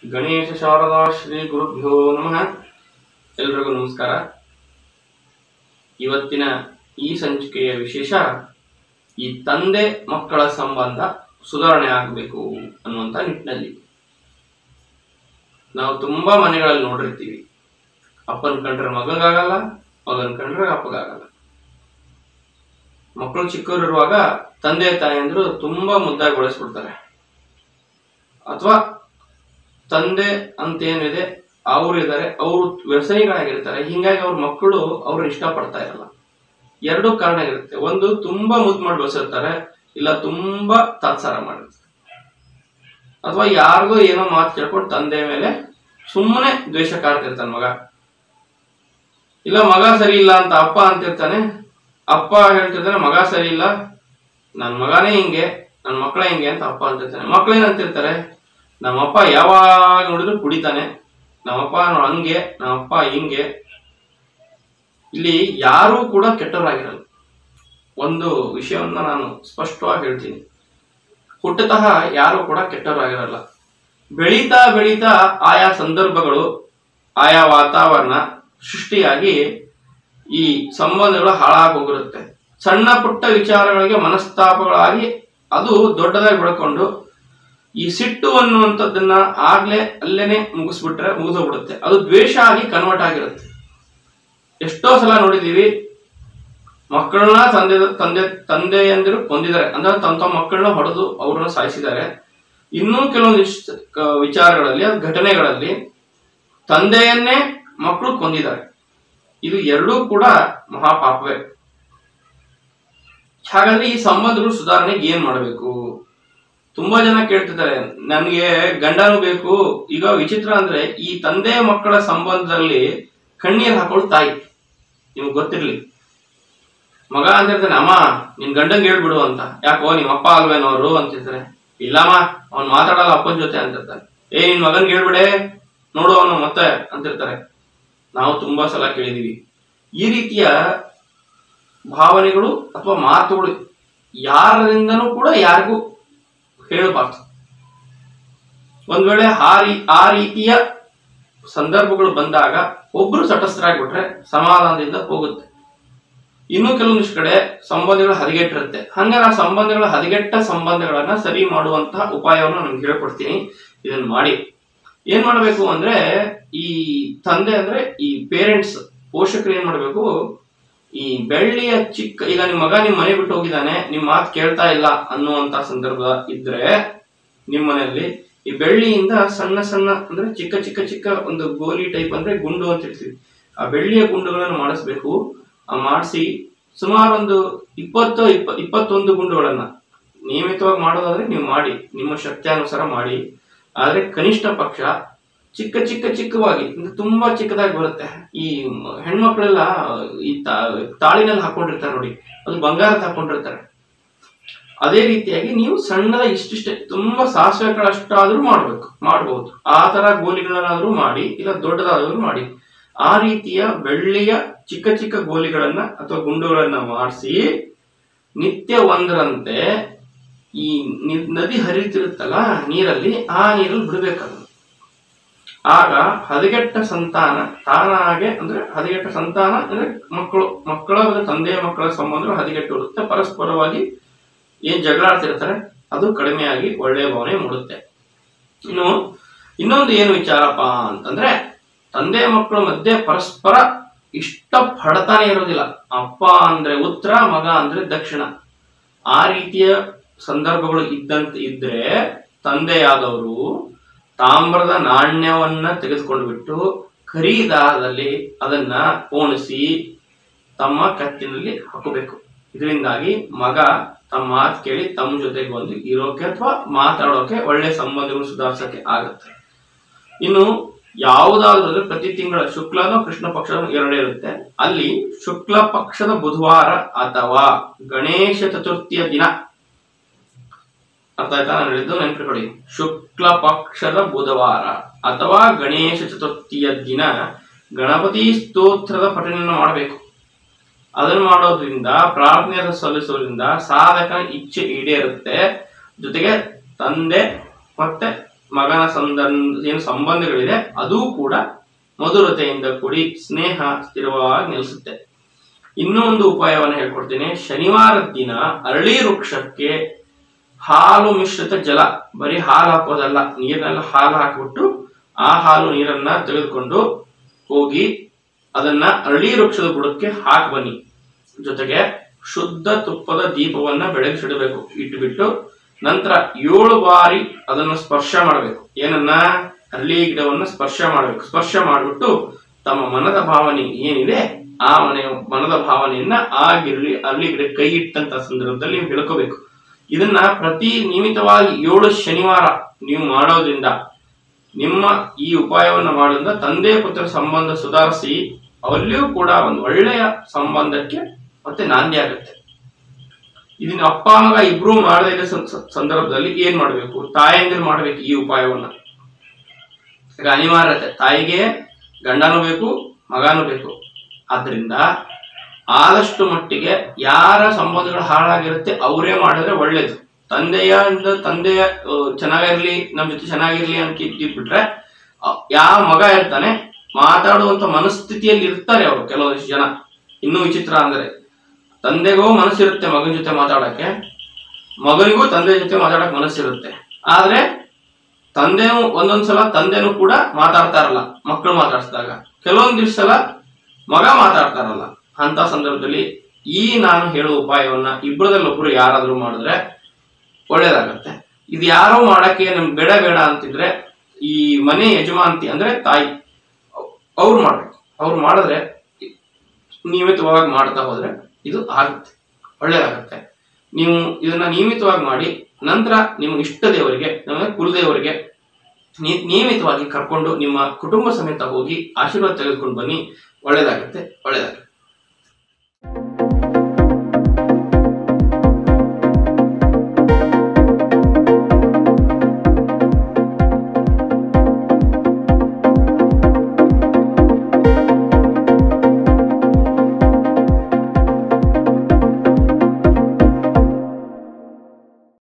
ಗಣೇಶ ಶಾರದಾ ಶ್ರೀ ಗುರುಭ್ಯೋ ನಮಃ ಎಲ್ರಿಗೂ ನಮಸ್ಕಾರ ಇವತ್ತಿನ ಈ ಸಂಚಿಕೆಯ ವಿಶೇಷ ಈ ತಂದೆ ಮಕ್ಕಳ ಸಂಬಂಧ ಸುಧಾರಣೆ ಆಗಬೇಕು ಅನ್ನುವಂಥ ನಿಟ್ಟಿನಲ್ಲಿ ನಾವು ತುಂಬಾ ಮನೆಗಳಲ್ಲಿ ನೋಡಿರ್ತೀವಿ ಅಪ್ಪನ ಕಂಡ್ರೆ ಮಗನಿಗಾಗಲ್ಲ ಮಗನ ಕಂಡ್ರೆ ಅಪ್ಪಗಾಗಲ್ಲ ಮಕ್ಕಳು ಚಿಕ್ಕವರಿರುವಾಗ ತಂದೆ ತಾಯಂದ್ರು ತುಂಬಾ ಮುದ್ದಾಗಿ ಬೆಳೆಸ್ಬಿಡ್ತಾರೆ ಅಥವಾ ತಂದೆ ಅಂತ ಏನಿದೆ ಅವ್ರು ಇದ್ದಾರೆ ಅವರು ವ್ಯಸನಿಗಳಾಗಿರ್ತಾರೆ ಹಿಂಗಾಗಿ ಅವ್ರ ಮಕ್ಕಳು ಅವ್ರನ್ನ ಇಷ್ಟಪಡ್ತಾ ಇರಲ್ಲ ಎರಡು ಕಾರಣ ಇರುತ್ತೆ ಒಂದು ತುಂಬಾ ಮುದ್ದು ಮಾಡಿ ಬೆಳೆಸಿರ್ತಾರೆ ಇಲ್ಲ ತುಂಬಾ ತಾತ್ಸಾರ ಮಾಡಿರ್ತಾರೆ ಅಥವಾ ಯಾರಿಗೋ ಏನೋ ಮಾತು ಕೇಳ್ಕೊಂಡು ತಂದೆ ಮೇಲೆ ಸುಮ್ಮನೆ ದ್ವೇಷ ಕಾಡ್ತಿರ್ತಾನೆ ಮಗ ಇಲ್ಲ ಮಗ ಸರಿ ಇಲ್ಲ ಅಂತ ಅಪ್ಪ ಅಂತಿರ್ತಾನೆ ಅಪ್ಪ ಹೇಳ್ತಿರ್ತಾನೆ ಮಗ ಸರಿ ಇಲ್ಲ ನನ್ನ ಮಗನೇ ಹಿಂಗೆ ನನ್ನ ಮಕ್ಕಳ ಹಿಂಗೆ ಅಂತ ಅಪ್ಪ ಅಂತಿರ್ತಾನೆ ಮಕ್ಕಳೇನಂತಿರ್ತಾರೆ ನಮ್ಮಪ್ಪ ಯಾವಾಗ ನೋಡಿದ್ರು ಕುಡಿತಾನೆ ನಮ್ಮಪ್ಪ ನೋ- ಹಂಗೆ ನಮ್ಮಪ್ಪ ಹಿಂಗೆ ಇಲ್ಲಿ ಯಾರೂ ಕೂಡ ಕೆಟ್ಟವರಾಗಿರಲ್ಲ ಒಂದು ವಿಷಯವನ್ನ ನಾನು ಸ್ಪಷ್ಟವಾಗಿ ಹೇಳ್ತೀನಿ ಹುಟ್ಟತಃ ಯಾರು ಕೂಡ ಕೆಟ್ಟವರಾಗಿರಲ್ಲ ಬೆಳೀತಾ ಬೆಳೀತಾ ಆಯಾ ಸಂದರ್ಭಗಳು ಆಯಾ ವಾತಾವರಣ ಸೃಷ್ಟಿಯಾಗಿ ಈ ಸಂಬಂಧಗಳು ಹಾಳಾಗಿ ಹೋಗಿರುತ್ತೆ ಸಣ್ಣ ಪುಟ್ಟ ವಿಚಾರಗಳಿಗೆ ಮನಸ್ತಾಪಗಳಾಗಿ ಅದು ದೊಡ್ಡದಾಗಿ ಬೆಳ್ಕೊಂಡು ಈ ಸಿಟ್ಟು ಅನ್ನುವಂಥದ್ದನ್ನ ಆಗ್ಲೇ ಅಲ್ಲೇನೆ ಮುಗಿಸ್ಬಿಟ್ರೆ ಮುಗಿದೋಗ್ಬಿಡುತ್ತೆ ಅದು ದ್ವೇಷ ಆಗಿ ಕನ್ವರ್ಟ್ ಆಗಿರುತ್ತೆ ಎಷ್ಟೋ ಸಲ ನೋಡಿದೀವಿ ಮಕ್ಕಳನ್ನ ತಂದೆ ತಂದೆ ತಂದೆಯಂದಿರು ಕೊಂದಿದ್ದಾರೆ ಅಂದ್ರೆ ತಮ್ಮ ತಮ್ಮ ಮಕ್ಕಳನ್ನ ಹೊಡೆದು ಅವ್ರನ್ನ ಸಾಯಿಸಿದ್ದಾರೆ ಇನ್ನೂ ಕೆಲವೊಂದಿಷ್ಟು ಕ- ವಿಚಾರಗಳಲ್ಲಿ ಅದು ಘಟನೆಗಳಲ್ಲಿ ತಂದೆಯನ್ನೇ ಮಕ್ಕಳು ಕೊಂದಿದ್ದಾರೆ ಇದು ಎರಡೂ ಕೂಡ ಮಹಾಪಾಪವೇ ಹಾಗಾದ್ರೆ ಈ ಸಂಬಂಧಗಳು ಸುಧಾರಣೆಗೆ ಏನ್ ಮಾಡಬೇಕು ತುಂಬಾ ಜನ ಕೇಳ್ತಿದ್ದಾರೆ ನನ್ಗೆ ಗಂಡನೂ ಬೇಕು ಈಗ ವಿಚಿತ್ರ ಅಂದ್ರೆ ಈ ತಂದೆ ಮಕ್ಕಳ ಸಂಬಂಧದಲ್ಲಿ ಕಣ್ಣೀರ್ ಹಾಕೊಳ್ಳೋ ತಾಯಿ ನಿಮ್ಗೆ ಗೊತ್ತಿರ್ಲಿ ಮಗ ಅಂತಿರ್ತಾನೆ ಅಮ್ಮ ನಿನ್ ಗಂಡಂಗೆ ಹೇಳ್ಬಿಡು ಅಂತ ಯಾಕೋ ನಿಮ್ಮ ಅಪ್ಪ ಅಲ್ವೇನೋರು ಅಂತಿರ್ತಾರೆ ಇಲ್ಲಮ್ಮ ಅವ್ನ್ ಮಾತಾಡಲ್ಲ ಅಪ್ಪನ ಜೊತೆ ಅಂತಿರ್ತಾನೆ ಏ ನಿನ್ ಮಗನ್ಗೆ ಹೇಳ್ಬಿಡೆ ನೋಡು ಅವನು ಮತ್ತೆ ಅಂತಿರ್ತಾರೆ ನಾವು ತುಂಬಾ ಸಲ ಕೇಳಿದೀವಿ ಈ ರೀತಿಯ ಭಾವನೆಗಳು ಅಥವಾ ಮಾತುಗಳು ಯಾರಿಂದನೂ ಕೂಡ ಯಾರಿಗೂ ಹೇಳಬಾರ್ದು ಒಂದ್ ವೇಳೆ ಆ ರೀ- ಆ ರೀತಿಯ ಸಂದರ್ಭಗಳು ಬಂದಾಗ ಒಬ್ರು ತಟಸ್ಥರಾಗ್ಬಿಟ್ರೆ ಸಮಾಧಾನದಿಂದ ಹೋಗುತ್ತೆ ಇನ್ನು ಕೆಲವೊಂದಿಷ್ಟು ಕಡೆ ಸಂಬಂಧಗಳು ಹದಗೆಟ್ಟಿರುತ್ತೆ ಹಂಗಾರೆ ಆ ಸಂಬಂಧಗಳ ಹದಗೆಟ್ಟ ಸಂಬಂಧಗಳನ್ನ ಸರಿ ಮಾಡುವಂತಹ ಉಪಾಯವನ್ನು ನಾನು ಹೇಳ್ಕೊಡ್ತೀನಿ ಇದನ್ನ ಮಾಡಿ ಏನ್ ಮಾಡಬೇಕು ಅಂದ್ರೆ ಈ ತಂದೆ ಅಂದ್ರೆ ಈ ಪೇರೆಂಟ್ಸ್ ಪೋಷಕರು ಏನ್ ಮಾಡ್ಬೇಕು ಈ ಬೆಳ್ಳಿಯ ಚಿಕ್ಕ ಈಗ ನಿಮ್ ಮಗ ನಿಮ್ ಮನೆ ಬಿಟ್ಟು ಹೋಗಿದ್ದಾನೆ ನಿಮ್ ಮಾತು ಕೇಳ್ತಾ ಇಲ್ಲ ಅನ್ನುವಂತ ಸಂದರ್ಭ ಇದ್ರೆ ನಿಮ್ ಮನೆಯಲ್ಲಿ ಈ ಬೆಳ್ಳಿಯಿಂದ ಸಣ್ಣ ಸಣ್ಣ ಅಂದ್ರೆ ಚಿಕ್ಕ ಚಿಕ್ಕ ಚಿಕ್ಕ ಒಂದು ಗೋಲಿ ಟೈಪ್ ಅಂದ್ರೆ ಗುಂಡು ಅಂತ ಹೇಳ್ತೀವಿ ಆ ಬೆಳ್ಳಿಯ ಗುಂಡುಗಳನ್ನು ಮಾಡಿಸ್ಬೇಕು ಆ ಮಾಡಿಸಿ ಸುಮಾರು ಒಂದು ಇಪ್ಪತ್ತು ಇಪ್ಪ ಇಪ್ಪತ್ತೊಂದು ಗುಂಡುಗಳನ್ನ ನಿಯಮಿತವಾಗಿ ಮಾಡೋದಾದ್ರೆ ನೀವು ಮಾಡಿ ನಿಮ್ಮ ಶಕ್ತಿಯಾನುಸಾರ ಮಾಡಿ ಆದ್ರೆ ಕನಿಷ್ಠ ಪಕ್ಷ ಚಿಕ್ಕ ಚಿಕ್ಕ ಚಿಕ್ಕವಾಗಿ ಅಂದ್ರೆ ತುಂಬಾ ಚಿಕ್ಕದಾಗಿ ಬರುತ್ತೆ ಈ ಮ- ಹೆಣ್ಮಕ್ಳೆಲ್ಲ ಈ ತಾ- ತಾಳಿನಲ್ಲಿ ಹಾಕೊಂಡಿರ್ತಾರೆ ನೋಡಿ ಅದು ಬಂಗಾರದ ಹಾಕೊಂಡಿರ್ತಾರೆ ಅದೇ ರೀತಿಯಾಗಿ ನೀವು ಸಣ್ಣದ ಇಷ್ಟಿಷ್ಟೇ ತುಂಬಾ ಸಾಸಿವೆ ಕಾಳಷ್ಟಾದ್ರೂ ಮಾಡ್ಬೇಕು ಮಾಡ್ಬೋದು ಆ ತರ ಗೋಲಿಗಳನ್ನಾದ್ರೂ ಮಾಡಿ ಇಲ್ಲ ದೊಡ್ಡದಾದ್ರೂ ಮಾಡಿ ಆ ರೀತಿಯ ಬೆಳ್ಳಿಯ ಚಿಕ್ಕ ಚಿಕ್ಕ ಗೋಲಿಗಳನ್ನ ಅಥವಾ ಗುಂಡುಗಳನ್ನ ಮಾಡಿಸಿ ನಿತ್ಯ ಒಂದರಂತೆ ಈ ನಿ- ನದಿ ಹರಿತಿರುತ್ತಲ್ಲ ನೀರಲ್ಲಿ ಆ ನೀರಲ್ಲಿ ಬಿಡ್ಬೇಕದು ಆಗ ಹದಗೆಟ್ಟ ಸಂತಾನ ತಾನಾಗೆ ಅಂದ್ರೆ ಹದಗೆಟ್ಟ ಸಂತಾನ ಅಂದ್ರೆ ಮಕ್ಕಳು ಮಕ್ಕಳ ಮತ್ತು ತಂದೆಯ ಮಕ್ಕಳ ಸಂಬಂಧಗಳು ಹದಗೆಟ್ಟು ಇರುತ್ತೆ ಪರಸ್ಪರವಾಗಿ ಏನ್ ಜಗಳ ಆಡ್ತಿರ್ತಾರೆ ಅದು ಕಡಿಮೆಯಾಗಿ ಒಳ್ಳೆಯ ಭಾವನೆ ಮೂಡುತ್ತೆ ಇನ್ನು ಇನ್ನೊಂದು ಏನು ವಿಚಾರಪ್ಪ ಅಂತಂದ್ರೆ ತಂದೆ ಮಕ್ಕಳ ಮಧ್ಯೆ ಪರಸ್ಪರ ಇಷ್ಟ ಪಡ್ತಾನೆ ಇರೋದಿಲ್ಲ ಅಪ್ಪ ಅಂದ್ರೆ ಉತ್ತರ ಮಗ ಅಂದ್ರೆ ದಕ್ಷಿಣ ಆ ರೀತಿಯ ಸಂದರ್ಭಗಳು ಇದ್ದಂತೆ ಇದ್ರೆ ತಂದೆಯಾದವರು ತಾಮ್ರದ ನಾಣ್ಯವನ್ನ ತೆಗೆದುಕೊಂಡು ಬಿಟ್ಟು ಕರಿ ದಾರದಲ್ಲಿ ಅದನ್ನ ಪೋಣಿಸಿ ತಮ್ಮ ಕತ್ತಿನಲ್ಲಿ ಹಾಕಬೇಕು ಇದರಿಂದಾಗಿ ಮಗ ತಮ್ಮ ಮಾತು ಕೇಳಿ ತಮ್ಮ ಜೊತೆಗೆ ಬಂದು ಇರೋಕೆ ಅಥವಾ ಮಾತಾಡೋಕೆ ಒಳ್ಳೆ ಸಂಬಂಧಗಳು ಸುಧಾರಿಸಕ್ಕೆ ಆಗುತ್ತೆ ಇನ್ನು ಯಾವುದಾದ್ರೂ ಅಂದ್ರೆ ಪ್ರತಿ ತಿಂಗಳ ಶುಕ್ಲನೋ ಕೃಷ್ಣ ಪಕ್ಷ ಎರಡೇ ಇರುತ್ತೆ ಅಲ್ಲಿ ಶುಕ್ಲ ಪಕ್ಷದ ಬುಧವಾರ ಅಥವಾ ಗಣೇಶ ಚತುರ್ಥಿಯ ದಿನ ಅರ್ಥ ಆಯ್ತಾ ನಾನು ಹೇಳಿದ್ದು ನೆನ್ಪಿಟ್ಕೊಳ್ಳಿ ಶುಕ್ಲ ಪಕ್ಷದ ಬುಧವಾರ ಅಥವಾ ಗಣೇಶ ಚತುರ್ಥಿಯ ದಿನ ಗಣಪತಿ ಸ್ತೋತ್ರದ ಪಠಣೆಯನ್ನು ಮಾಡಬೇಕು ಅದನ್ನು ಮಾಡೋದ್ರಿಂದ ಪ್ರಾರ್ಥನೆ ಸಲ್ಲಿಸೋದ್ರಿಂದ ಸಾಧಕ ಇಚ್ಛೆ ಈಡೇರುತ್ತೆ ಜೊತೆಗೆ ತಂದೆ ಮತ್ತೆ ಮಗನ ಸಂಬಂಧ ಏನು ಸಂಬಂಧಗಳಿದೆ ಅದು ಕೂಡ ಮಧುರತೆಯಿಂದ ಕೂಡಿ ಸ್ನೇಹ ಸ್ಥಿರವಾಗಿ ನಿಲ್ಲಿಸುತ್ತೆ ಇನ್ನೂ ಒಂದು ಉಪಾಯವನ್ನು ಹೇಳ್ಕೊಡ್ತೀನಿ ಶನಿವಾರದ ದಿನ ಅರಳಿ ವೃಕ್ಷಕ್ಕೆ ಹಾಲು ಮಿಶ್ರಿತ ಜಲ ಬರೀ ಹಾಲು ಹಾಕೋದಲ್ಲ ನೀರಿನೆಲ್ಲ ಹಾಲು ಹಾಕಿಬಿಟ್ಟು ಆ ಹಾಲು ನೀರನ್ನ ತೆಗೆದುಕೊಂಡು ಹೋಗಿ ಅದನ್ನ ಅರಳಿ ವೃಕ್ಷದ ಬುಡಕ್ಕೆ ಹಾಕಿ ಬನ್ನಿ ಜೊತೆಗೆ ಶುದ್ಧ ತುಪ್ಪದ ದೀಪವನ್ನ ಬೆಳಗಿಸಿಡಬೇಕು ಇಟ್ಬಿಟ್ಟು ನಂತರ ಏಳು ಬಾರಿ ಅದನ್ನ ಸ್ಪರ್ಶ ಮಾಡಬೇಕು ಏನನ್ನ ಅರಳಿ ಗಿಡವನ್ನ ಸ್ಪರ್ಶ ಮಾಡಬೇಕು ಸ್ಪರ್ಶ ಮಾಡಿಬಿಟ್ಟು ತಮ್ಮ ಮನದ ಭಾವನೆ ಏನಿದೆ ಆ ಮನೆ ಮನದ ಭಾವನೆಯನ್ನ ಆ ಗಿರಳಿ ಅರಳಿ ಗಿಡ ಕೈ ಇಟ್ಟಂತ ಸಂದರ್ಭದಲ್ಲಿ ನೀವು ಹೇಳ್ಕೋಬೇಕು ಇದನ್ನ ಪ್ರತಿ ನಿಯಮಿತವಾಗಿ ಏಳು ಶನಿವಾರ ನೀವು ಮಾಡೋದ್ರಿಂದ ನಿಮ್ಮ ಈ ಉಪಾಯವನ್ನು ಮಾಡೋದ್ರಿಂದ ತಂದೆ ಪುತ್ರ ಸಂಬಂಧ ಸುಧಾರಿಸಿ ಅಲ್ಲಿಯೂ ಕೂಡ ಒಂದು ಒಳ್ಳೆಯ ಸಂಬಂಧಕ್ಕೆ ಮತ್ತೆ ನಾಂದಿ ಆಗುತ್ತೆ ಇದನ್ನ ಅಪ್ಪ ಮಗ ಇಬ್ರು ಮಾಡದೇ ಇರೋ ಸಂ- ಸಂ- ಸಂದರ್ಭದಲ್ಲಿ ಏನ್ ಮಾಡ್ಬೇಕು ತಾಯಂದಿರು ಮಾಡ್ಬೇಕು ಈ ಉಪಾಯವನ್ನ ಈಗ ಅನಿವಾರ್ಯತೆ ತಾಯಿಗೆ ಗಂಡನೂ ಬೇಕು ಮಗನೂ ಬೇಕು ಆದ್ರಿಂದ ಆದಷ್ಟು ಮಟ್ಟಿಗೆ ಯಾರ ಸಂಬಂಧಗಳು ಹಾಳಾಗಿರುತ್ತೆ ಅವರೇ ಮಾಡಿದ್ರೆ ಒಳ್ಳೇದು ತಂದೆಯ ಇಂದ ತಂದೆಯ ಆ, ಚೆನ್ನಾಗಿರ್ಲಿ ನಮ್ ಜೊತೆ ಚೆನ್ನಾಗಿರ್ಲಿ ಅಂತ ಇಟ್ಬಿಟ್ರೆ ಯಾವ ಮಗ ಇರ್ತಾನೆ ಮಾತಾಡುವಂತ ಮನಸ್ಥಿತಿಯಲ್ಲಿ ಇರ್ತಾರೆ ಅವರು ಕೆಲವೊಂದಿಷ್ಟು ಜನ ಇನ್ನೂ ವಿಚಿತ್ರ ಅಂದ್ರೆ ತಂದೆಗೂ ಮನಸ್ಸಿರುತ್ತೆ ಮಗನ ಜೊತೆ ಮಾತಾಡಕ್ಕೆ ಮಗನಿಗೂ ತಂದೆ ಜೊತೆ ಮಾತಾಡಕ್ ಮನಸ್ಸಿರುತ್ತೆ ಆದ್ರೆ ತಂದೆನೂ ಒಂದೊಂದ್ಸಲ ತಂದೆನೂ ಕೂಡ ಮಾತಾಡ್ತಾರಲ್ಲ ಮಕ್ಕಳು ಮಾತಾಡ್ಸಿದಾಗ ಕೆಲವೊಂದಿಷ್ಟು ಸಲ ಮಗ ಮಾತಾಡ್ತಾರಲ್ಲ ಅಂತ ಸಂದರ್ಭದಲ್ಲಿ ಈ ನಾನು ಹೇಳೋ ಉಪಾಯವನ್ನ ಇಬ್ಬರದಲ್ಲಿ ಒಬ್ರು ಯಾರಾದ್ರೂ ಮಾಡಿದ್ರೆ ಒಳ್ಳೇದಾಗತ್ತೆ ಇದು ಯಾರೋ ಮಾಡಕ್ಕೆ ನಮ್ಗೆ ಬೇಡ ಬೇಡ ಅಂತಿದ್ರೆ ಈ ಮನೆ ಯಜಮಾಂತಿ ಅಂದ್ರೆ ತಾಯಿ ಅವ್ರು ಮಾಡ್ಬೇಕು ಅವ್ರು ಮಾಡಿದ್ರೆ ನಿಯಮಿತವಾಗಿ ಮಾಡ್ತಾ ಹೋದ್ರೆ ಇದು ಆಗುತ್ತೆ ಒಳ್ಳೇದಾಗತ್ತೆ ನೀವು ಇದನ್ನ ನಿಯಮಿತವಾಗಿ ಮಾಡಿ ನಂತರ ನಿಮ್ಮ ಇಷ್ಟ ದೇವರಿಗೆ ನಮ್ಮ ಕುಲದೇವರಿಗೆ ನೀ- ನಿಯಮಿತವಾಗಿ ಕರ್ಕೊಂಡು ನಿಮ್ಮ ಕುಟುಂಬ ಸಮೇತ ಹೋಗಿ ಆಶೀರ್ವಾದ ತೆಗೆದುಕೊಂಡು ಬನ್ನಿ ಒಳ್ಳೇದಾಗುತ್ತೆ ಒಳ್ಳೇದಾಗುತ್ತೆ